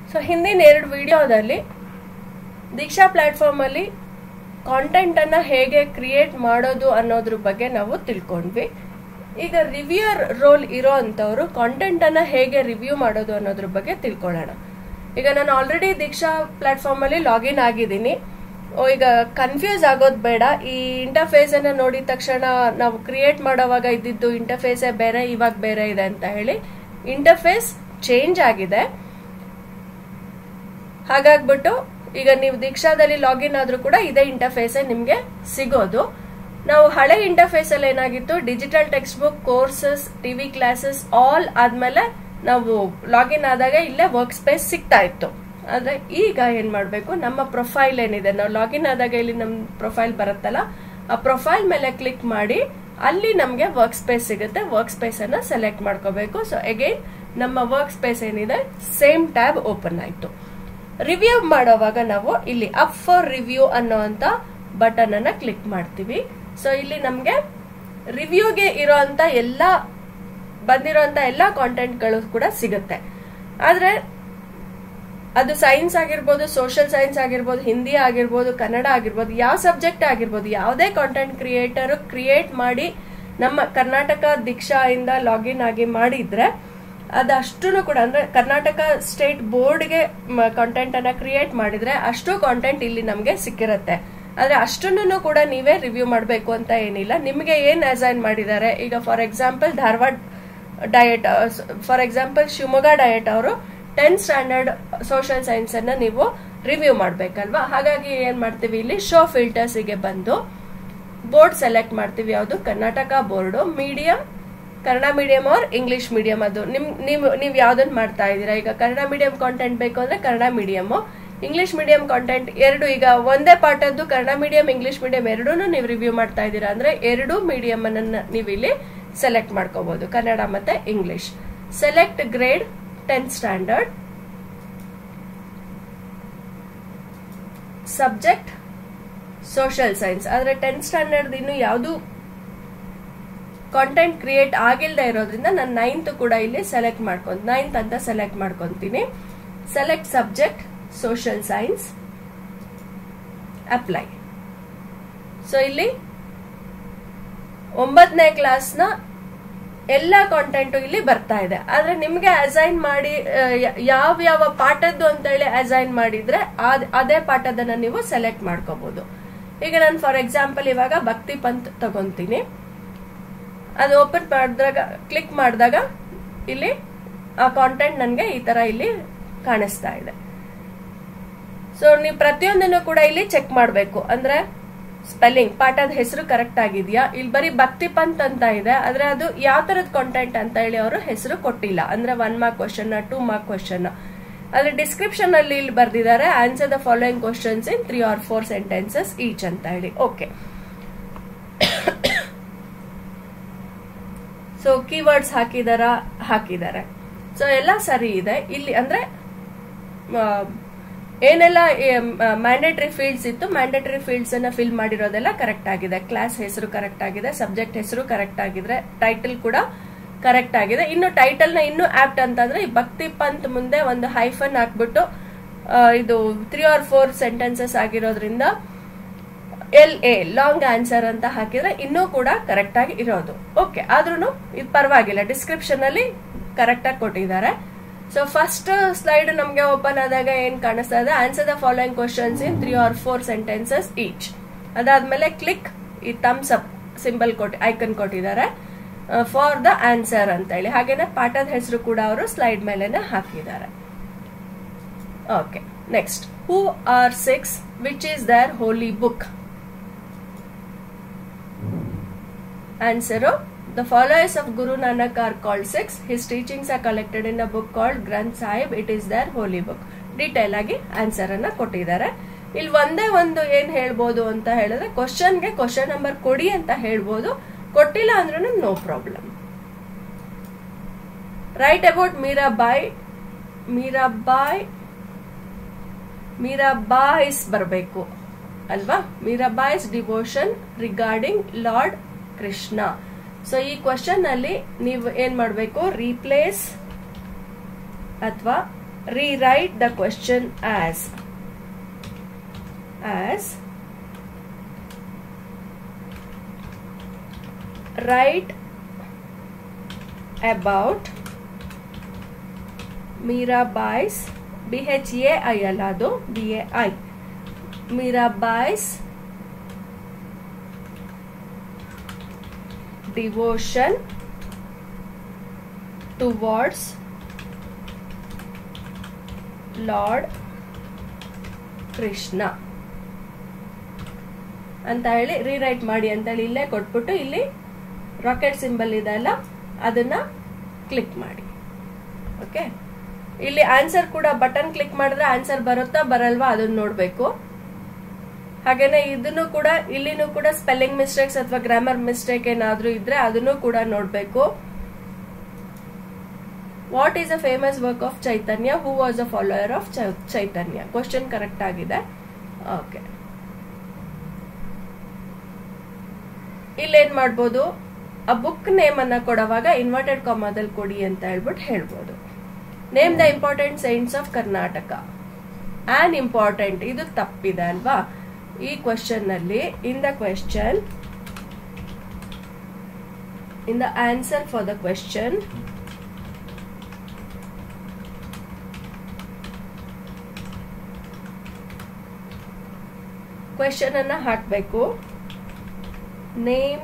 So ಹಿಂದಿನ ಎರಡು ವಿಡಿಯೋದಲ್ಲಿ ದೀಕ್ಷಾ ಪ್ಲಾಟ್ಫಾರ್ಮ್ ಅಲ್ಲಿ ಕಾಂಟೆಂಟ್ ಅನ್ನ ಹೇಗೆ ಕ್ರಿಯೇಟ್ ಮಾಡೋದು ಅನ್ನೋದ್ರ ಬಗ್ಗೆ ನಾವು ತಿಳ್ಕೊಂಡ್ವಿ ಈಗ ರಿವ್ಯೂಯರ್ ರೋಲ್ ಇರೋ ಅಂತವ್ರು ಕಾಂಟೆಂಟ್ ಅನ್ನ ಹೇಗೆ ರಿವ್ಯೂ ಮಾಡೋದು ಅನ್ನೋದ್ರ ಬಗ್ಗೆ ತಿಳ್ಕೊಳ್ಳೋಣ ಈಗ ನಾನು ಆಲ್ರೆಡಿ ದೀಕ್ಷಾ ಪ್ಲಾಟ್ಫಾರ್ಮ್ ಅಲ್ಲಿ ಲಾಗಿನ್ ಆಗಿದ್ದೀನಿ ಓ, ಈಗ ಕನ್ಫ್ಯೂಸ್ ಆಗೋದು ಬೇಡ ಈ ಇಂಟರ್ಫೇಸ್ ಅನ್ನ ನೋಡಿದ ತಕ್ಷಣ ನಾವು ಕ್ರಿಯೇಟ್ ಮಾಡೋವಾಗ ಇದ್ದಿದ್ದು ಇಂಟರ್ಫೇಸೇ ಬೇರೆ ಇವಾಗ ಬೇರೆ ಇದೆ ಅಂತ ಹೇಳಿ ಇಂಟರ್ಫೇಸ್ ಚೇಂಜ್ ಆಗಿದೆ ಹಾಗಾಗ್ಬಿಟ್ಟು ಈಗ ನೀವು ದೀಕ್ಷಾದಲ್ಲಿ ಲಾಗಿನ್ ಆದ್ರೂ ಕೂಡ ಇದೇ ಇಂಟರ್ಫೇಸ್ ನಿಮ್ಗೆ ಸಿಗೋದು ನಾವು ಹಳೆ ಇಂಟರ್ಫೇಸ್ ಅಲ್ಲಿ ಏನಾಗಿತ್ತು digital textbook courses TV classes all ಆದ್ಮೇಲೆ ನಾವು ಲಾಗಿನ್ ಆದಾಗ ಇಲ್ಲೇ ವರ್ಕ್ ಸ್ಪೇಸ್ ಸಿಗ್ತಾ ಇತ್ತು ಆದ್ರೆ ಈಗ ಏನ್ ಮಾಡ್ಬೇಕು ನಮ್ಮ ಪ್ರೊಫೈಲ್ ಏನಿದೆ ನಾವು ಲಾಗಿನ್ ಆದಾಗ ಇಲ್ಲಿ ನಮ್ ಪ್ರೊಫೈಲ್ ಬರುತ್ತಲ್ಲ ಆ ಪ್ರೊಫೈಲ್ ಮೇಲೆ ಕ್ಲಿಕ್ ಮಾಡಿ ಅಲ್ಲಿ ನಮ್ಗೆ ವರ್ಕ್ ಸ್ಪೇಸ್ ಸಿಗುತ್ತೆ ವರ್ಕ್ ಸ್ಪೇಸ್ ಅನ್ನ ಸೆಲೆಕ್ಟ್ ಮಾಡ್ಕೋಬೇಕು ಸೊ ಅಗೈನ್ ನಮ್ಮ ವರ್ಕ್ ಸ್ಪೇಸ್ ಏನಿದೆ ಸೇಮ್ ಟ್ಯಾಬ್ ಓಪನ್ ಆಯ್ತು ರಿವ್ಯೂ ಮಾಡೋವಾಗ ನಾವು ಇಲ್ಲಿ ಅಪ್ ಫಾರ್ ರಿವ್ಯೂ ಅನ್ನೋಂತ ಬಟನ್ ಅನ್ನ ಕ್ಲಿಕ್ ಮಾಡ್ತೀವಿ ಸೊ ಇಲ್ಲಿ ನಮ್ಗೆ ರಿವ್ಯೂಗೆ ಇರೋಂತ ಎಲ್ಲ ಬಂದಿರೋಂತ ಎಲ್ಲ ಕಾಂಟೆಂಟ್ಗಳು ಕೂಡ ಸಿಗುತ್ತೆ ಆದ್ರೆ ಅದು ಸೈನ್ಸ್ ಆಗಿರ್ಬೋದು ಸೋಷಿಯಲ್ ಸೈನ್ಸ್ ಆಗಿರ್ಬೋದು ಹಿಂದಿ ಆಗಿರ್ಬೋದು ಕನ್ನಡ ಆಗಿರ್ಬೋದು ಯಾವ ಸಬ್ಜೆಕ್ಟ್ ಆಗಿರ್ಬೋದು ಯಾವುದೇ ಕಾಂಟೆಂಟ್ ಕ್ರಿಯೇಟರ್ ಕ್ರಿಯೇಟ್ ಮಾಡಿ ನಮ್ಮ ಕರ್ನಾಟಕ ದೀಕ್ಷಾ ಇಂದ ಲಾಗಿನ್ ಆಗಿ ಮಾಡಿದ್ರೆ ಅದಷ್ಟು ಕೂಡ ಅಂದ್ರೆ ಕರ್ನಾಟಕ ಸ್ಟೇಟ್ ಬೋರ್ಡ್ಗೆ ಕಾಂಟೆಂಟ್ ಅನ್ನ ಕ್ರಿಯೇಟ್ ಮಾಡಿದ್ರೆ ಅಷ್ಟು ಕಾಂಟೆಂಟ್ ಇಲ್ಲಿ ನಮ್ಗೆ ಸಿಕ್ಕಿರತ್ತೆ ಆದ್ರೆ ಅಷ್ಟನ್ನು ಕೂಡ ನೀವೇ ರಿವ್ಯೂ ಮಾಡಬೇಕು ಅಂತ ಏನಿಲ್ಲ ನಿಮಗೆ ಏನ್ ಅಸೈನ್ ಮಾಡಿದ್ದಾರೆ ಈಗ for example Dharwad DIET for example Shivamogga DIET ಅವರು ಟೆಂತ್ ಸ್ಟ್ಯಾಂಡರ್ಡ್ ಸೋಷಿಯಲ್ ಸೈನ್ಸ್ ಅನ್ನ ನೀವು ರಿವ್ಯೂ ಮಾಡ್ಬೇಕಲ್ವಾ ಹಾಗಾಗಿ ಏನ್ ಮಾಡ್ತೀವಿ ಇಲ್ಲಿ ಶೋ ಫಿಲ್ಟರ್ಸ್ ಗೆ ಬಂದು ಬೋರ್ಡ್ ಸೆಲೆಕ್ಟ್ ಮಾಡ್ತೀವಿ ಯಾವುದು Karnataka board medium Kannada medium or English medium ಅದು ನಿಮ್ ನೀವು ನೀವು ಯಾವ್ದನ್ನ ಮಾಡ್ತಾ ಇದ್ದೀರಾ ಈಗ ಕನ್ನಡ ಮೀಡಿಯಂ ಕಾಂಟೆಂಟ್ ಬೇಕು ಅಂದ್ರೆ Kannada medium English medium content ಎರಡು ಈಗ ಒಂದೇ ಪಾಠದ್ದು ಕನ್ನಡ ಮೀಡಿಯಂ ಇಂಗ್ಲಿಷ್ ಮೀಡಿಯಂ ಎರಡೂ ನೀವು ರಿವ್ಯೂ ಮಾಡ್ತಾ ಇದ್ದೀರಾ ಅಂದ್ರೆ ಎರಡು ಮೀಡಿಯಂ ಅನ್ನ ನೀವು ಇಲ್ಲಿ ಸೆಲೆಕ್ಟ್ ಮಾಡ್ಕೋಬಹುದು ಕನ್ನಡ ಮತ್ತೆ English select grade tenth standard subject social science ಆದ್ರೆ ಟೆಂತ್ ಸ್ಟ್ಯಾಂಡರ್ಡ್ ಇನ್ನು ಯಾವುದು ಕಾಂಟೆಂಟ್ ಕ್ರಿಯೇಟ್ ಆಗಿಲ್ಲದೆ ಇರೋದ್ರಿಂದ ನಾನು ನೈನ್ತ್ ಕೂಡ ಇಲ್ಲಿ ಸೆಲೆಕ್ಟ್ ಮಾಡ್ಕೊಂತ ನೈನ್ತ್ ಅಂತ ಸೆಲೆಕ್ಟ್ ಮಾಡ್ಕೊಂತೀನಿ select subject social science apply so ಇಲ್ಲಿ ಒಂಬತ್ತನೇ ಕ್ಲಾಸ್ನ ಎಲ್ಲ ಕಾಂಟೆಂಟ್ ಇಲ್ಲಿ ಬರ್ತಾ ಇದೆ ಆದ್ರೆ ನಿಮ್ಗೆ ಅಸೈನ್ ಮಾಡಿ ಯಾವ ಯಾವ ಪಾಠದ್ದು ಅಂತ ಹೇಳಿ ಅಸೈನ್ ಮಾಡಿದ್ರೆ ಅದೇ ಪಾಠದನ್ನ ನೀವು ಸೆಲೆಕ್ಟ್ ಮಾಡ್ಕೋಬಹುದು ಈಗ ನಾನು ಫಾರ್ ಎಕ್ಸಾಂಪಲ್ ಇವಾಗ ಭಕ್ತಿ ಪಂತ್ ತಗೊಂತೀನಿ ಅದು ಓಪನ್ ಮಾಡಿದಾಗ ಕ್ಲಿಕ್ ಮಾಡಿದಾಗ ಇಲ್ಲಿ ಆ ಕಾಂಟೆಂಟ್ ನನಗೆ ಈ ತರ ಇಲ್ಲಿ ಕಾಣಿಸ್ತಾ ಇದೆ ಸೊ ನೀವು ಪ್ರತಿಯೊಂದನ್ನು ಕೂಡ ಇಲ್ಲಿ ಚೆಕ್ ಮಾಡಬೇಕು ಅಂದ್ರೆ ಸ್ಪೆಲ್ಲಿಂಗ್ ಪಾಠದ ಹೆಸರು ಕರೆಕ್ಟ್ ಆಗಿದೆಯಾ ಇಲ್ಲಿ ಬರೀ ಭಕ್ತಿ ಪಂತ್ ಅಂತ ಇದೆ ಆದ್ರೆ ಅದು ಯಾವ ತರದ ಕಾಂಟೆಂಟ್ ಅಂತ ಹೇಳಿ ಅವರು ಹೆಸರು ಕೊಟ್ಟಿಲ್ಲ ಅಂದ್ರೆ one mark question two mark question ಅದ್ರ ಡಿಸ್ಕ್ರಿಪ್ಷನ್ ಅಲ್ಲಿ ಇಲ್ಲಿ ಬರ್ದಿದ್ದಾರೆ answer the following questions in three or four sentences each ಅಂತ ಹೇಳಿ ಓಕೆ ಸೊ ಕೀವರ್ಡ್ಸ್ ಹಾಕಿದಾರ ಹಾಕಿದ್ದಾರೆ ಸೊ ಎಲ್ಲ ಸರಿ ಇದೆ ಇಲ್ಲಿ ಅಂದ್ರೆ ಏನೆಲ್ಲ ಮ್ಯಾಂಡೇಟರಿ ಫೀಲ್ಡ್ಸ್ ಇತ್ತು ಮ್ಯಾಂಡೇಟರಿ ಫೀಲ್ಡ್ಸ್ ಅನ್ನ ಫಿಲ್ ಮಾಡಿರೋದೆಲ್ಲ ಕರೆಕ್ಟ್ ಆಗಿದೆ ಕ್ಲಾಸ್ ಹೆಸರು ಕರೆಕ್ಟ್ ಆಗಿದೆ ಸಬ್ಜೆಕ್ಟ್ ಹೆಸರು ಕರೆಕ್ಟ್ ಆಗಿದೆ ಟೈಟಲ್ ಕೂಡ ಕರೆಕ್ಟ್ ಆಗಿದೆ ಇನ್ನು ಟೈಟಲ್ ನ ಇನ್ನೂ ಆಪ್ಟ್ ಅಂತಂದ್ರೆ ಈ ಭಕ್ತಿ ಪಂತ್ ಮುಂದೆ ಒಂದು ಹೈಫನ್ ಹಾಕ್ಬಿಟ್ಟು ಇದು ತ್ರೀ ಆರ್ ಫೋರ್ ಸೆಂಟೆನ್ಸಸ್ ಆಗಿರೋದ್ರಿಂದ ಎಲ್ ಎ ಲಾಂಗ್ ಆನ್ಸರ್ ಅಂತ ಹಾಕಿದ್ರೆ ಇನ್ನೂ ಕೂಡ ಕರೆಕ್ಟ್ ಆಗಿ ಇರೋದು ಓಕೆ ಆದ್ರೂ ಇದು ಪರವಾಗಿಲ್ಲ ಡಿಸ್ಕ್ರಿಪ್ಷನ್ ಅಲ್ಲಿ ಕರೆಕ್ಟ್ ಆಗಿ ಕೊಟ್ಟಿದ್ದಾರೆ ಸೊ ಫಸ್ಟ್ ಸ್ಲೈಡ್ ನಮಗೆ ಓಪನ್ ಆದಾಗ ಏನ್ ಕಾಣಿಸ್ತಾ ಇದೆ answer the following questions in three or four sentences each ಅದಾದ್ಮೇಲೆ ಕ್ಲಿಕ್ ಈ ಥಮ್ಸ್ ಅಪ್ ಸಿಂಬಲ್ ಕೊಟ್ಟು ಐಕನ್ ಕೊಟ್ಟಿದ್ದಾರೆ ಫಾರ್ ದ ಆನ್ಸರ್ ಅಂತ ಹೇಳಿ ಹಾಗೇನೆ ಪಾಠದ ಹೆಸರು ಕೂಡ ಅವರು ಸ್ಲೈಡ್ ಮೇಲೆನೆ ಹಾಕಿದ್ದಾರೆ okay next who are Sikhs which is their holy book answer The followers of Guru Nanak are called six. His teachings are collected in a book called Granth Sahib. It is their holy book. Detail ಆಗಿ answer ಅನ್ನ ಕೊಟ್ಟಿದ್ದಾರೆ ಇಲ್ಲಿ ಒಂದೇ ಒಂದು ಏನ್ ಹೇಳ್ಬೋದು ಅಂತ ಹೇಳಿದ್ರೆ ಕ್ವಶನ್ಗೆ ಕ್ವಶನ್ ನಂಬರ್ ಕೊಡಿ ಅಂತ ಹೇಳ್ಬೋದು ಕೊಟ್ಟಿಲ್ಲ ಅಂದ್ರೂ no problem write about Mirabai Mirabai Mirabai's ಬರಬೇಕು ಅಲ್ವಾ Mirabai's devotion regarding lord Krishna so ಈ ಕ್ವಶನ್ ಅಲ್ಲಿ ನೀವು ಏನ್ ಮಾಡಬೇಕು ರೀಪ್ಲೇಸ್ ಅಥವಾ rewrite the question as as write about Mirabai's B H A I ಅಲ್ಲ ಅದು B A I Mirabai's devotion towards lord Krishna ಅಂತ ಹೇಳಿ ರೀರೈಟ್ ಮಾಡಿ ಅಂತ ಹೇಳಿ ಇಲ್ಲೇ ಕೊಟ್ಬಿಟ್ಟು ಇಲ್ಲಿ ರಾಕೆಟ್ ಸಿಂಬಲ್ ಇದೆ ಅಲ್ಲ ಅದನ್ನ ಕ್ಲಿಕ್ ಮಾಡಿ ಓಕೆ ಇಲ್ಲಿ ಆನ್ಸರ್ ಕೂಡ ಬಟನ್ ಕ್ಲಿಕ್ ಮಾಡಿದ್ರೆ ಆನ್ಸರ್ ಬರುತ್ತಾ ಬರಲ್ವಾ ಅದನ್ನ ನೋಡ್ಬೇಕು ಹಾಗೇನೆ ಇದನ್ನು ಕೂಡ ಇಲ್ಲಿನೂ ಕೂಡ ಸ್ಪೆಲ್ಲಿಂಗ್ ಮಿಸ್ಟೇಕ್ಸ್ ಅಥವಾ ಗ್ರಾಮರ್ ಮಿಸ್ಟೇಕ್ ಏನಾದ್ರೂ ಇದ್ರೆ ಅದನ್ನು ಕೂಡ ನೋಡ್ಬೇಕು what is a famous work of Chaitanya who was a follower of Chaitanya question correct ಆಗಿದೆ ಓಕೆ ಇಲ್ಲೇನ್ ಮಾಡ್ಬೋದು ಆ ಬುಕ್ ನೇಮ್ ಅನ್ನ ಕೊಡುವಾಗ ಇನ್ವರ್ಟೆಡ್ ಕಾಮಾದಲ್ಲಿ ಕೊಡಿ ಅಂತ ಹೇಳ್ಬಿಟ್ಟು ಹೇಳ್ಬೋದು name the important saints of Karnataka on important ಇದು ತಪ್ಪಿದೆ ಅಲ್ವಾ ಈ ಕ್ವಶನ್ ನಲ್ಲಿ in the question in the answer for the question question ಅನ್ನ ಹಾಕಬೇಕು name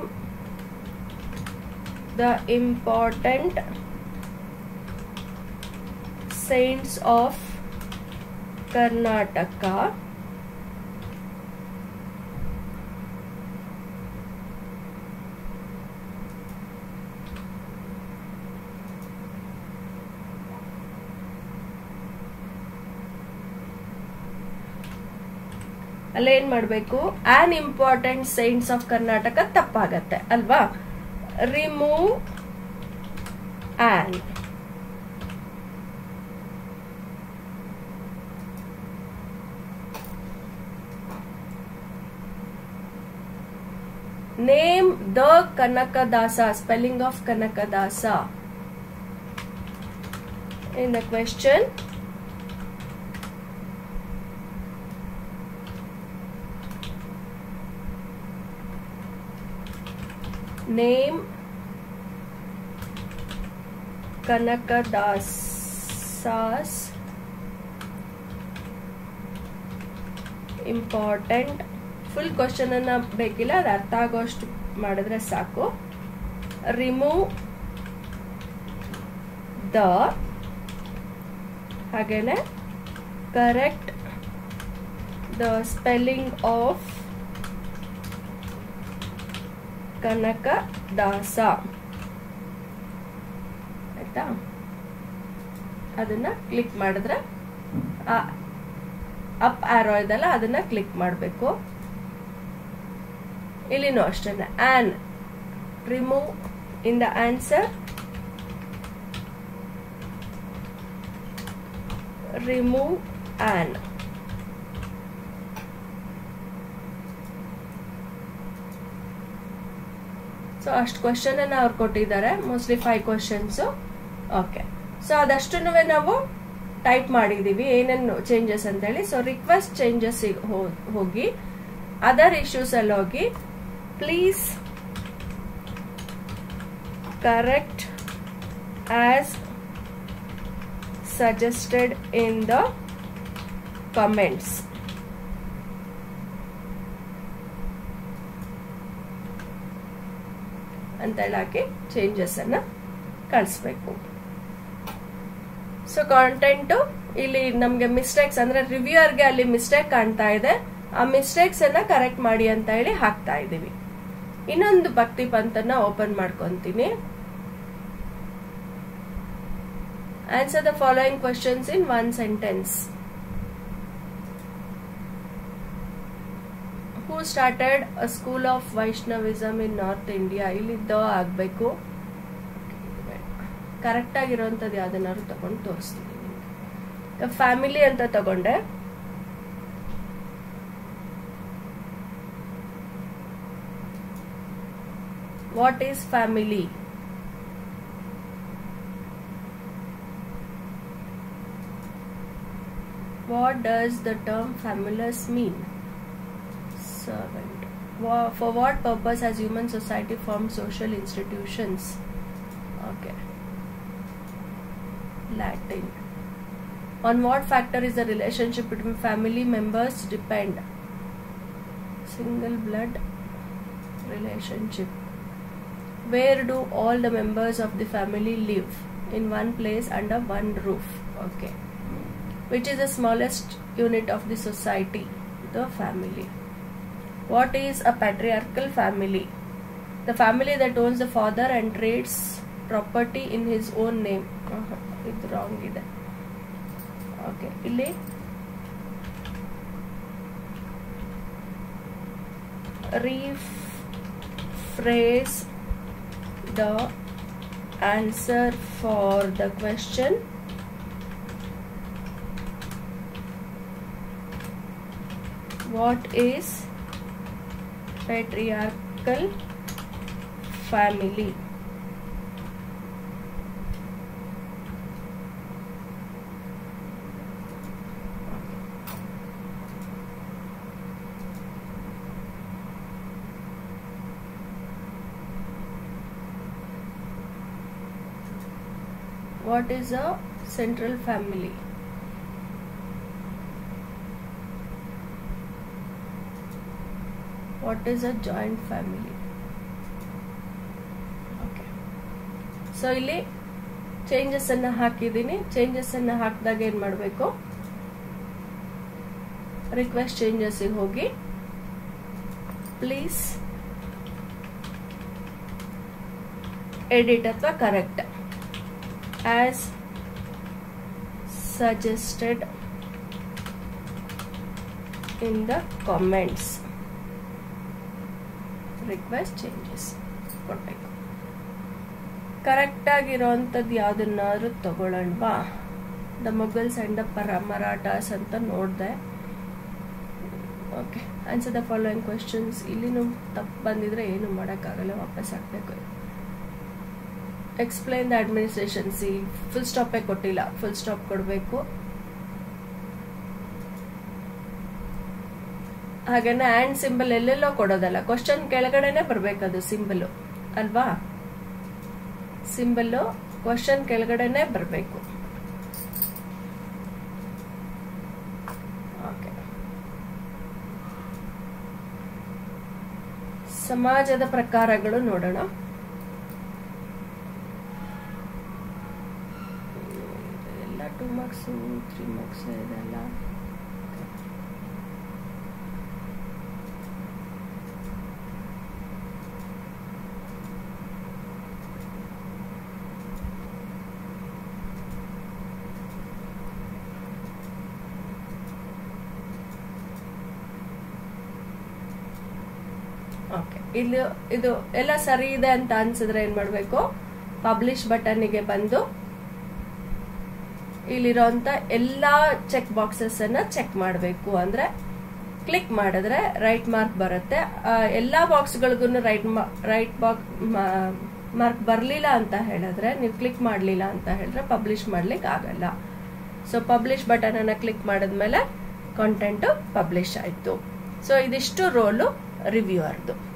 the important saints of Karnataka ಅಲ್ಲೇನ್ ಮಾಡಬೇಕು on important saints of Karnataka ತಪ್ಪಾಗತ್ತೆ ಅಲ್ವಾ remove on name the Kanakadasa spelling of Kanakadasa in the question name Kanakadasa's important full question ಅನ್ನ ಬೇಕಿಲ್ಲ ಅದು ಅರ್ಥ ಆಗೋಷ್ಟು ಮಾಡಿದ್ರೆ ಸಾಕು ರಿಮೂವ್ ದ ಹಾಗೇನೆ correct the spelling of Kanakadasa ಆಯ್ತಾ ಅದನ್ನ ಕ್ಲಿಕ್ ಮಾಡಿದ್ರೆ ಅಪ್ ಆರೋ ಇದಲ್ಲ ಅದನ್ನ ಕ್ಲಿಕ್ ಮಾಡಬೇಕು ಇಲ್ಲಿನೂ ಅಷ್ಟೇ on remove in the answer remove on so ಅಷ್ಟು ಕ್ವಶನ್ ಅನ್ನ ಅವ್ರು ಕೊಟ್ಟಿದ್ದಾರೆ mostly five questions okay so ಅದಷ್ಟು ನಾವು ಟೈಪ್ ಮಾಡಿದೀವಿ ಏನೇನು ಚೇಂಜಸ್ ಅಂತ ಹೇಳಿ ಸೊ ರಿಕ್ವೆಸ್ಟ್ ಚೇಂಜಸ್ ಹೋಗಿ ಅದರ್ ಇಶ್ಯೂಸ್ ಅಲ್ಲಿ ಹೋಗಿ please correct as suggested in the comments ಅಂತ ಹೇಳಾಕಿ ಚೇಂಜಸ್ ಅನ್ನ ಕಳಿಸ್ಬೇಕು ಸೊ ಕಾಂಟೆಂಟ್ ಇಲ್ಲಿ ನಮ್ಗೆ ಮಿಸ್ಟೇಕ್ಸ್ ಅಂದ್ರೆ ರಿವ್ಯೂಯರ್ಗೆ ಅಲ್ಲಿ ಮಿಸ್ಟೇಕ್ ಕಾಣ್ತಾ ಇದೆ ಆ ಮಿಸ್ಟೇಕ್ಸ್ ಅನ್ನ ಕರೆಕ್ಟ್ ಮಾಡಿ ಅಂತ ಹೇಳಿ ಹಾಕ್ತಾ ಇದೀವಿ ಇನ್ನೊಂದು ಭಕ್ತಿ ಪಂತನ್ನ ಓಪನ್ ಮಾಡ್ಕೊಂತೀನಿ answer the following questions in one sentence who started a school of Vaishnavism in north India ಇಲ್ಲಿ ದ ಆಗ್ಬೇಕು ಕರೆಕ್ಟ್ ಆಗಿರೋಂಥದ್ದು ಯಾವ್ದನ್ನಾದ್ರು ತಗೊಂಡು ತೋರಿಸ್ತೀನಿ ಫ್ಯಾಮಿಲಿ ಅಂತ ತಗೊಂಡೆ what is family What does the term famulus mean? Servant. Wha- For what purpose has human society formed social institutions? Okay. Latin. On what factor is the relationship between family members depend? Single blood relationship. Where do all the members of the family live? In one place under one roof. Okay. Which is the smallest unit of the society? The family. What is a patriarchal family? The family that owns the father and trades property in his own name. ಆಹಾ, ಇದು wrong ಇದೆ okay ಇಲ್ಲಿ rephrase the answer for the question what is patriarchal family what is a central family what is a joint family okay so ಇಲ್ಲಿ changes ಅನ್ನ ಹಾಕಿದ್ದೀನಿ changes ಅನ್ನ ಹಾಕಿದಾಗ ಏನ್ ಮಾಡಬೇಕು ರಿಕ್ವೆಸ್ಟ್ ಚೇಂಜಸ್ ಹೋಗಿ ಪ್ಲೀಸ್ ಎಡಿಟ್ ಅಥವಾ correct as suggested in the comments request changes ಕೊಡ್ಬೇಕು ಕರೆಕ್ಟ್ ಆಗಿರೋಂಥದ್ದು ಯಾವ್ದನ್ನಾದ್ರೂ ತಗೊಳ್ಳೋಣವಾ ದ ಮೊಗಲ್ಸ್ ಅಂಡ್ ದ ಪರ ಮರಾಠಾಸ್ ಅಂತ ನೋಡಿದೆ okay answer the following questions ಇಲ್ಲಿನೂ ತಪ್ಪು ಬಂದಿದ್ರೆ ಏನು ಮಾಡೋಕ್ಕಾಗಲ್ಲ ವಾಪಸ್ ಹಾಕ್ಬೇಕು ಎಕ್ಸ್ಪ್ಲೈನ್ ದ ಅಡ್ಮಿನಿಸ್ಟ್ರೇಷನ್ ಸಿ ಫುಲ್ ಸ್ಟಾಪೇ ಕೊಟ್ಟಿಲ್ಲ ಫುಲ್ ಸ್ಟಾಪ್ ಕೊಡಬೇಕು ಹಾಗೇನೆ ಆ್ಯಂಡ್ ಸಿಂಬಲ್ ಎಲ್ಲೆಲ್ಲೋ ಕೊಡೋದಲ್ಲ ಕ್ವಶನ್ ಕೆಳಗಡೆನೆ ಬರ್ಬೇಕದು ಸಿಂಬಲು ಅಲ್ವಾ ಸಿಂಬಲ್ಲು ಕ್ವಶನ್ ಕೆಳಗಡೆನೆ ಬರಬೇಕು ಓಕೆ ಸಮಾಜದ ಪ್ರಕಾರಗಳು ನೋಡೋಣ ಎಲ್ಲ ಟೂ ಮಾರ್ಕ್ಸು ತ್ರೀ ಮಾರ್ಕ್ಸ್ ಇದೆಲ್ಲ ಓಕೆ ಇಲ್ಲಿ ಇದು ಎಲ್ಲ ಸರಿ ಇದೆ ಅಂತ ಅನ್ಸಿದ್ರೆ ಏನ್ ಮಾಡ್ಬೇಕು ಪಬ್ಲಿಷ್ ಬಟನ್ಗೆ ಬಂದು ಇಲ್ಲಿರೋಂತ ಎಲ್ಲಾ ಚೆಕ್ ಬಾಕ್ಸಸ್ ಅನ್ನ ಚೆಕ್ ಮಾಡಬೇಕು ಅಂದ್ರೆ ಕ್ಲಿಕ್ ಮಾಡಿದ್ರೆ ರೈಟ್ ಮಾರ್ಕ್ ಬರುತ್ತೆ ಆ, ಎಲ್ಲಾ ಬಾಕ್ಸ್ಗಳಿಗೂ ರೈಟ್ ರೈಟ್ ಬಾಕ್ ಮಾರ್ಕ್ ಬರಲಿಲ್ಲ ಅಂತ ಹೇಳಿದ್ರೆ ನೀವು ಕ್ಲಿಕ್ ಮಾಡಲಿಲ್ಲ ಅಂತ ಹೇಳಿದ್ರೆ ಪಬ್ಲಿಷ್ ಮಾಡ್ಲಿಕ್ಕೆ ಆಗಲ್ಲ ಸೊ ಪಬ್ಲಿಷ್ ಬಟನ್ ಅನ್ನ ಕ್ಲಿಕ್ ಮಾಡಿದ್ಮೇಲೆ ಕಾಂಟೆಂಟ್ ಪಬ್ಲಿಷ್ ಆಯ್ತು ಸೊ ಇದಿಷ್ಟು ರೋಲು ರಿವ್ಯೂವರ್ದು